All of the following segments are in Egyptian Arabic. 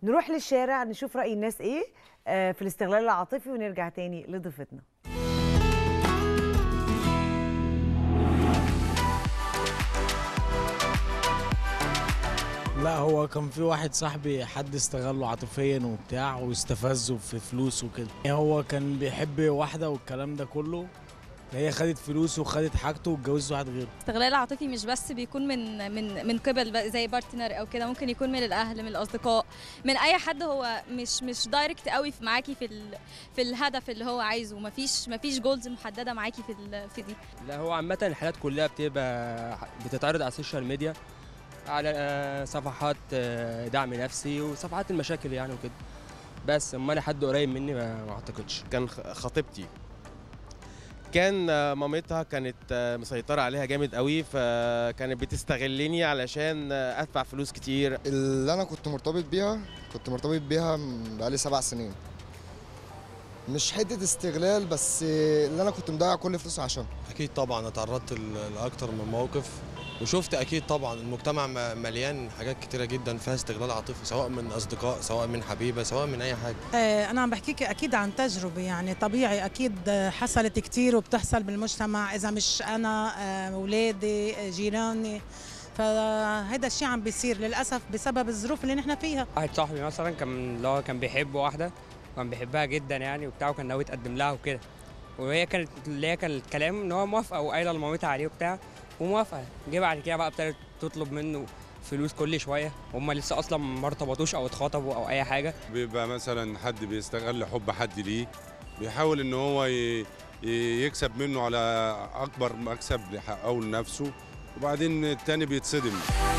نروح للشارع نشوف راي الناس ايه آه، في الاستغلال العاطفي ونرجع تاني لضيفتنا لا هو كان في واحد صاحبي حد استغله عاطفيا وبتاع واستفزه في فلوس وكده هو كان بيحب واحدة والكلام ده كله هي خدت فلوسه وخدت حاجته واتجوزت واحد غيره الاستغلال العاطفي مش بس بيكون من من من قبل بقى زي بارتنر او كده ممكن يكون من الاهل من الاصدقاء من اي حد هو مش مش دايركت قوي في معاكي في ال في الهدف اللي هو عايزه مفيش مفيش جولز محدده معاكي في ال- في دي لا هو عامة الحالات كلها بتبقى بتتعرض على السوشيال ميديا على آه، صفحات آه، دعم نفسي وصفحات المشاكل يعني وكده بس امال حد قريب مني ما ما اعتقدش كان خ- خطيبتي كان آه، مامتها كانت آه، مسيطرة عليها جامد قوي فكانت بتستغلني علشان آه، ادفع فلوس كتير اللي انا كنت مرتبط بيها كنت مرتبط بيها من بقالي سبع سنين مش حته استغلال بس اللي انا كنت مضيع كل فلوسي عشان اكيد طبعا اتعرضت ل- لاكتر من موقف وشفت اكيد طبعا المجتمع م- مليان حاجات كتيره جدا فيها استغلال عاطفي سواء من اصدقاء سواء من حبيبه سواء من اي حاجه آه، أنا عم بحكيك أكيد عن تجربة يعني طبيعي أكيد آه، حصلت كتير وبتحصل بالمجتمع إذا مش أنا آه، أولادي آه، جيراني فهذا الشيء عم بيصير للأسف بسبب الظروف اللي نحن فيها واحد صاحبي مثلا كان اللي هو كان بيحب واحده وكان بيحبها جدا يعني وبتاع وكان ناوي يتقدم لها وكده وهي كانت اللي هي كان الكلام ان هو موافقه وقايله لمامتها عليه وبتاع وموافقه جه بعد كده بقى ابتدت تطلب منه فلوس كل شويه وهم لسه اصلا ما ارتبطوش او اتخطبوا او اي حاجه بيبقى مثلا حد بيستغل حب حد ليه بيحاول ان هو ي- ي- يكسب منه على اكبر مكسب يحققه لنفسه وبعدين التاني بيتصدم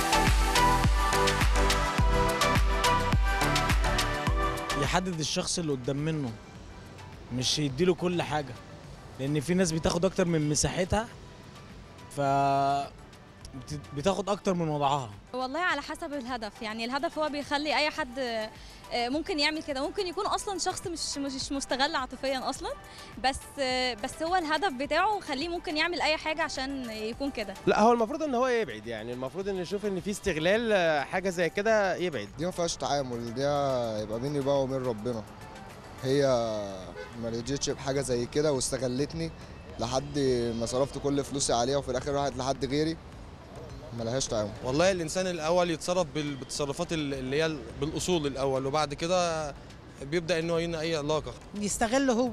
يحدد الشخص اللي قدام منه مش يديله كل حاجة لأن في ناس بتاخد أكتر من مساحتها ف بت- بتاخد أكتر من وضعها والله على حسب الهدف يعني الهدف هو بيخلي اي حد آه، ممكن يعمل كده ممكن يكون اصلا شخص مش مش مستغل عاطفيا اصلا بس آه، بس هو الهدف بتاعه خليه ممكن يعمل اي حاجه عشان يكون كده لا هو المفروض ان هو يبعد يعني المفروض ان نشوف ان في استغلال آه، حاجة زي كده يبعد دي ما فيهاش تعامل دي يبقى بيني بقى وبين ربنا هي ما رضيتش بحاجه زي كده واستغلتني لحد ما صرفت كل فلوسي عليها وفي الاخر راحت لحد غيري ما لهاش تعامل والله الانسان الاول يتصرف بال- بالتصرفات ال- اللي هي ال- بالاصول الاول وبعد كده بيبدا ان هو ينهي اي علاقه يستغله هو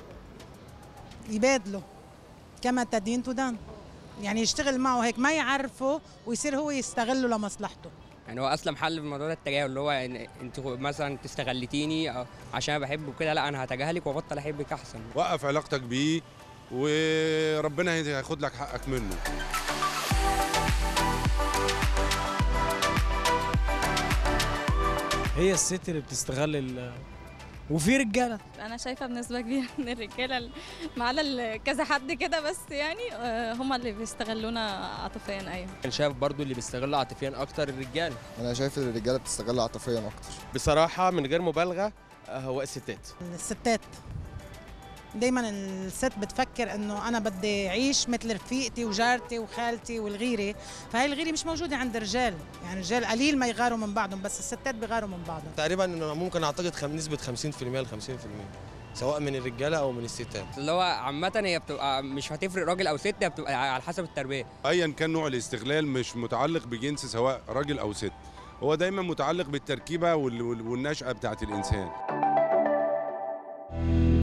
يبادله كما تدين تدان يعني يشتغل معه هيك ما يعرفه ويصير هو يستغله لمصلحته يعني هو اسلم حل في الموضوع ده التجاهل اللي هو ان انت مثلا تستغلتيني أو عشان انا بحبه وكده لا انا هتجاهلك وابطل احبك احسن وقف علاقتك بيه وربنا هياخد لك حقك منه هي الست اللي بتستغل ال... وفي رجالة انا شايفه بنسبه كبيره ان الرجاله ال- معانا ال- كذا حد كده بس يعني آه، هم اللي بيستغلونا عاطفيا ايوه كان شايف برضو اللي بيستغل عاطفيا اكتر الرجاله انا شايف ان الرجاله بتستغل عاطفيا اكتر بصراحة من غير مبالغة آه، هو الستات الستات دايما الست بتفكر انه انا بدي اعيش مثل رفيقتي وجارتي وخالتي والغيره فهي الغيره مش موجوده عند الرجال يعني الرجال قليل ما يغاروا من بعضهم بس الستات بيغاروا من بعضهم تقريبا إنه ممكن اعتقد خم- نسبه 50% ل 50% سواء من الرجاله او من الستات اللي هو عامه هي بتبقى مش هتفرق راجل او ست هي بتبقى على حسب التربيه ايا كان نوع الاستغلال مش متعلق بجنس سواء راجل او ست هو دايما متعلق بالتركيبة وال- وال- والنشأة بتاعت الانسان